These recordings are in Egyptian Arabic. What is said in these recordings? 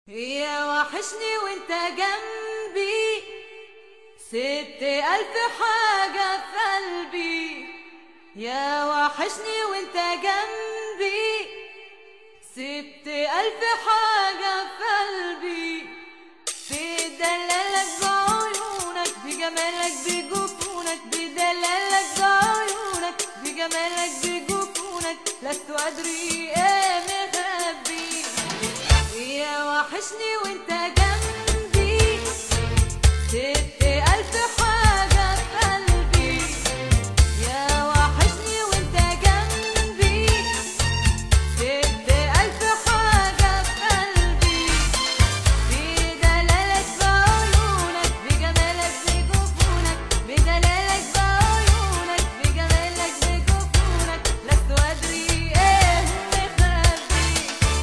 يا وحشني وانت جنبي ست ألف حاجة في قلبي يا وحشني وانت جنبي ست ألف حاجة في قلبي بدلالك بعيونك بجمالك بجفونك بدلالك بعيونك بجمالك بجفونك لست أدري ايه مخبي يا وحشني وانت جنبي ست ألف حاجة في قلبي يا وحشني وانت جنبي ست ألف حاجة في قلبي بدلالك بعيونك بجمالك بجفونك بدلالك بعيونك بجمالك بجفونك لست أدري ايه مخبي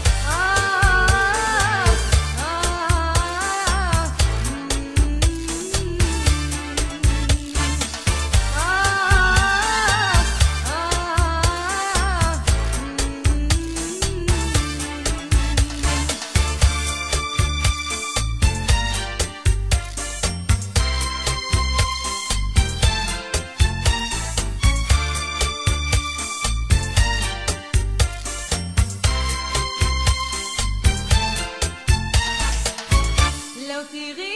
آه آه لو تغيب